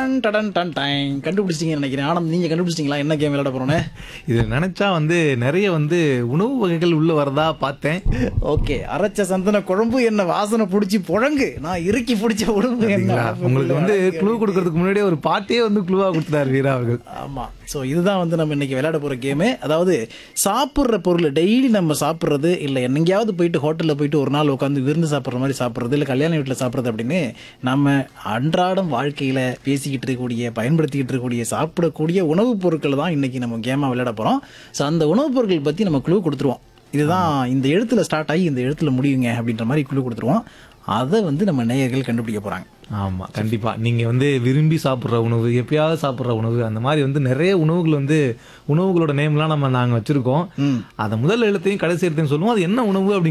டடன் டடன் ton time கண்டுபிடிச்சிட்டீங்கன்னு நினைக்கிறேன் ஆனந்த் நீங்க கண்டுபிடிச்சிட்டீங்களா என்ன கேம் விளையாட போறோன்னு இது நினைச்சா வந்து நிறைய வந்து உணவு வகைகள் உள்ள வரதா பார்த்தேன் ஓகே அரைச்ச சந்தன குழம்பு என்ன வாசனை பிடிச்சி புழங்கு நான் இறுக்கி பிடிச்ச உடம்பு என்ன சரிங்களா? உங்களுக்கு வந்து க்ளூ கொடுக்கறதுக்கு முன்னாடியே ஒரு பாட்டியே வந்து க்ளூவா கொடுத்தாரு வீரா அவர்கள் ஆமா ஸோ இதுதான் வந்து நம்ம இன்னைக்கு விளையாட போற கேமு அதாவது சாப்பிட்ற பொருள் டெய்லி நம்ம சாப்பிட்றது இல்லை எங்கேயாவது போயிட்டு ஹோட்டலில் போயிட்டு ஒரு நாள் உட்காந்து விருந்து சாப்பிட்ற மாதிரி சாப்பிட்றது இல்லை கல்யாண வீட்டில் சாப்பிட்றது அப்படின்னு நம்ம அன்றாடம் வாழ்க்கையில் பேசிக்கிட்டு இருக்கக்கூடிய பயன்படுத்திக்கிட்டு இருக்கக்கூடிய சாப்பிடக்கூடிய உணவுப் பொருட்கள் தான் இன்னைக்கு நம்ம கேமாக விளையாட போகிறோம் ஸோ அந்த உணவுப் பொருட்கள் பற்றி நம்ம க்ளூ கொடுத்துருவோம் இதுதான் இந்த எழுத்துல ஸ்டார்ட் ஆகி இந்த எழுத்துல முடியுங்க அப்படின்ற மாதிரி க்ளூ கொடுத்துருவோம் அதை வந்து நம்ம நேயர்கள் கண்டுபிடிக்க போகிறாங்க ஆமா கண்டிப்பா நீங்க வந்து விரும்பி சாப்பிடுற உணவு எப்பயாவது சாப்பிடுற உணவு அந்த மாதிரி வந்து நிறைய உணவுகள் வந்து உணவுகளோட நேம்லாம் நம்ம நாங்க வச்சிருக்கோம் அதை முதல் எழுத்தையும் கடைசி எழுத்தையும் சொல்லுவோம் அது என்ன உணவு அப்படி